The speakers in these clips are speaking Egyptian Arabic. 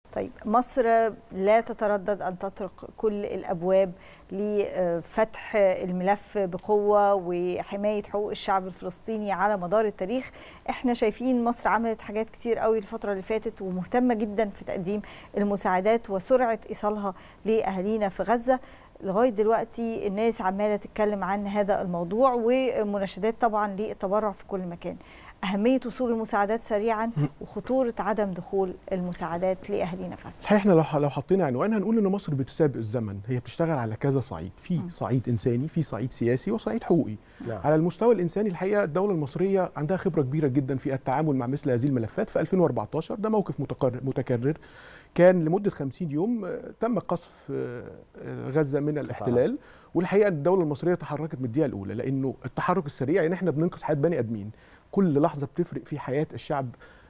طيب مصر لا تتردد ان تطرق كل الابواب لفتح الملف بقوه وحمايه حقوق الشعب الفلسطيني على مدار التاريخ احنا شايفين مصر عملت حاجات كتير قوي الفتره اللي فاتت ومهتمه جدا في تقديم المساعدات وسرعه ايصالها لاهالينا في غزه لغايه دلوقتي الناس عماله تتكلم عن هذا الموضوع ومناشدات طبعا للتبرع في كل مكان اهميه وصول المساعدات سريعا وخطوره عدم دخول المساعدات لاهالينا في غزه الحقيقه احنا لو لو حطينا عنوان هنقول ان مصر بتسابق الزمن هي بتشتغل على كذا صعيد في صعيد انساني في صعيد سياسي وصعيد حقوقي نعم. على المستوى الانساني الحقيقه الدوله المصريه عندها خبره كبيره جدا في التعامل مع مثل هذه الملفات في 2014 ده موقف متكرر متكرر كان لمده 50 يوم آه، تم قصف آه، آه، غزه من الاحتلال والحقيقه الدوله المصريه تحركت من الدقيقه الاولى لانه التحرك السريع يعني احنا بننقذ حياه بني ادمين كل لحظه بتفرق في حياه الشعب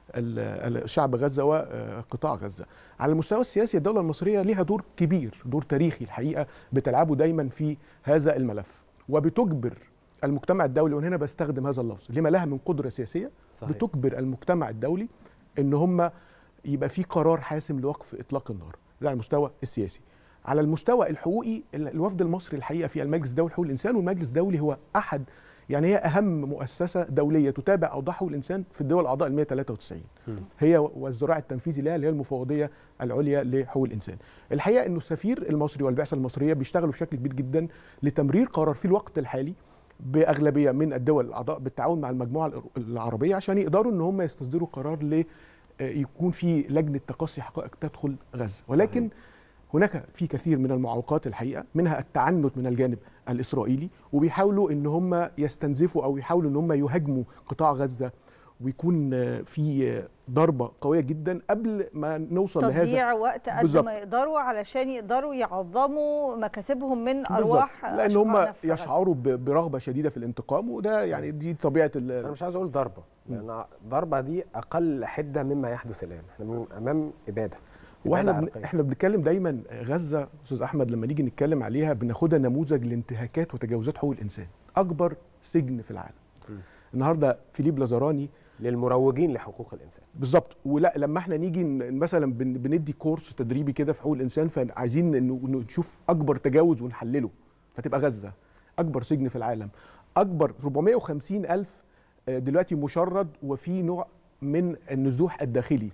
ال- ال- شعب غزه وقطاع غزه. على المستوى السياسي الدوله المصريه ليها دور كبير، دور تاريخي الحقيقه بتلعبه دايما في هذا الملف وبتجبر المجتمع الدولي وهنا بستخدم هذا اللفظ لما لها من قدره سياسيه صحيح. بتجبر المجتمع الدولي ان هم يبقى في قرار حاسم لوقف اطلاق النار ده على المستوى السياسي على المستوى الحقوقي ال- الوفد المصري الحقيقه في المجلس الدولي لحقوق الانسان والمجلس الدولي هو احد يعني هي اهم مؤسسه دوليه تتابع اوضاع حقوق الانسان في الدول الاعضاء ال 193 مم. هي والذراع التنفيذي لها اللي هي المفوضيه العليا لحقوق الانسان الحقيقه انه السفير المصري والبعثه المصريه بيشتغلوا بشكل كبير جدا لتمرير قرار في الوقت الحالي باغلبيه من الدول الاعضاء بالتعاون مع المجموعه الأر- العربيه عشان يقدروا ان هم يستصدروا قرار ل آه، يكون في لجنه تقصي حقائق تدخل غزه ولكن صحيح. هناك في كثير من المعوقات الحقيقه منها التعنت من الجانب الاسرائيلي وبيحاولوا ان هم يستنزفوا او يحاولوا ان هم يهاجموا قطاع غزه ويكون آه، في آه، ضربه قويه جدا قبل ما نوصل لهذا تضييع وقت قد بالظبط. ما يقدروا علشان يقدروا يعظموا مكاسبهم من بالظبط. ارواح لان هم أشقائنا في غزة. يشعروا ب- برغبه شديده في الانتقام وده يعني دي طبيعه بس انا ال- مش عايز اقول ضربه لان ضربه دي اقل حده مما يحدث الان احنا من امام اباده واحنا إبادة بن... عرقية. احنا بنتكلم دايما غزه استاذ احمد لما نيجي نتكلم عليها بناخدها نموذج لانتهاكات وتجاوزات حقوق الانسان اكبر سجن في العالم م. النهارده فيليب لازاراني للمروجين لحقوق الانسان بالظبط ولا لما احنا نيجي ن- مثلا بن- بندي كورس تدريبي كده في حقوق الانسان فعايزين إنه- إنه نشوف اكبر تجاوز ونحلله فتبقى غزه اكبر سجن في العالم اكبر 450 الف آه، دلوقتي مشرد وفي نوع من النزوح الداخلي